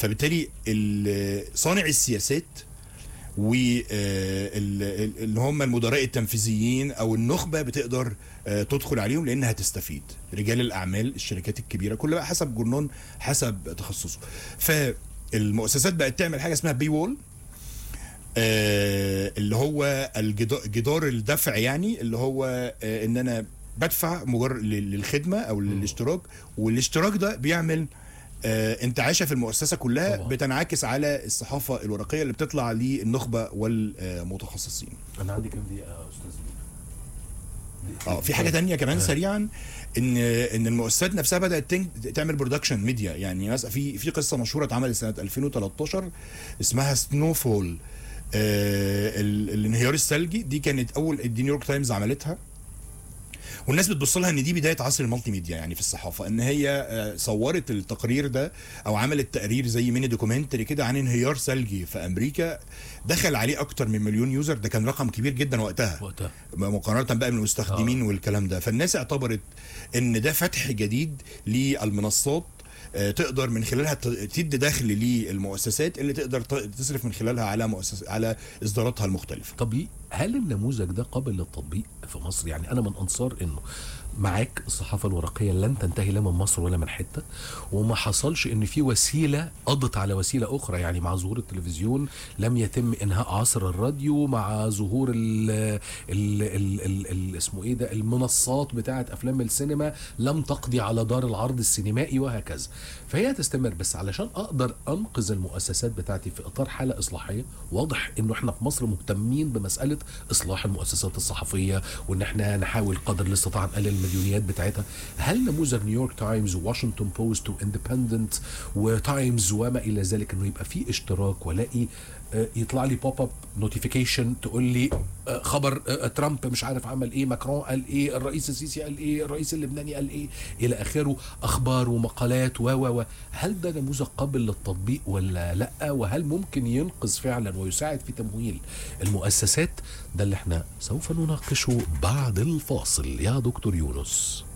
فبالتالي ال- صانع السياسات واللي هم المدراء التنفيذيين او النخبه بتقدر آه، تدخل عليهم لانها تستفيد رجال الاعمال الشركات الكبيره كل بقى حسب جرنون حسب تخصصه فالمؤسسات بقت تعمل حاجه اسمها بي وول آه، اللي هو الجدا- جدار الدفع يعني اللي هو آه، ان انا بدفع مجرد لل- للخدمه او للاشتراك والاشتراك ده بيعمل آه، انتعاشه في المؤسسه كلها طبعا. بتنعكس على الصحافه الورقيه اللي بتطلع للنخبه والمتخصصين انا عندي كام دقيقه يا استاذ اه في حاجه تانية كمان سريعا ان ان المؤسسات نفسها بدات تن- تعمل برودكشن ميديا يعني مثلا في في قصه مشهوره اتعملت سنه 2013 اسمها سنو فول آه ال- الانهيار الثلجي دي كانت اول دي نيويورك تايمز عملتها والناس بتبص لها ان دي بدايه عصر المالتي ميديا يعني في الصحافه ان هي آه، صورت التقرير ده او عملت تقرير زي ميني دوكيومنتري كده عن انهيار ثلجي في امريكا دخل عليه اكتر من مليون يوزر ده كان رقم كبير جدا وقتها وقتها مقارنه بقى بالمستخدمين آه. والكلام ده فالناس اعتبرت ان ده فتح جديد للمنصات آه، تقدر من خلالها ت- تدي دخل للمؤسسات اللي تقدر ت- تصرف من خلالها على مؤسس على اصداراتها المختلفه طب ي- هل النموذج ده قابل للتطبيق في مصر يعني انا من انصار انه معاك الصحافه الورقيه لن تنتهي لا من مصر ولا من حته وما حصلش ان في وسيله قضت على وسيله اخرى يعني مع ظهور التلفزيون لم يتم انهاء عصر الراديو مع ظهور ال ال ال ال ال اسمه ايه ده المنصات بتاعه افلام السينما لم تقضي على دار العرض السينمائي وهكذا فهي تستمر بس علشان اقدر انقذ المؤسسات بتاعتي في اطار حاله اصلاحيه واضح انه احنا في مصر مهتمين بمساله اصلاح المؤسسات الصحفيه وان احنا نحاول قدر الاستطاعه نقلل المديونيات بتاعتها هل نموذج نيويورك تايمز وواشنطن بوست واندبندنت وتايمز وما الى ذلك انه يبقى في اشتراك والاقي آه، يطلع لي بوب اب نوتيفيكيشن تقول لي آه، خبر آه، ترامب مش عارف عمل ايه ماكرون قال ايه الرئيس السيسي قال ايه الرئيس اللبناني قال ايه الى اخره اخبار ومقالات و و و هل ده نموذج قابل للتطبيق ولا لا وهل ممكن ينقذ فعلا ويساعد في تمويل المؤسسات ده اللي احنا سوف نناقشه بعد الفاصل يا دكتور يونس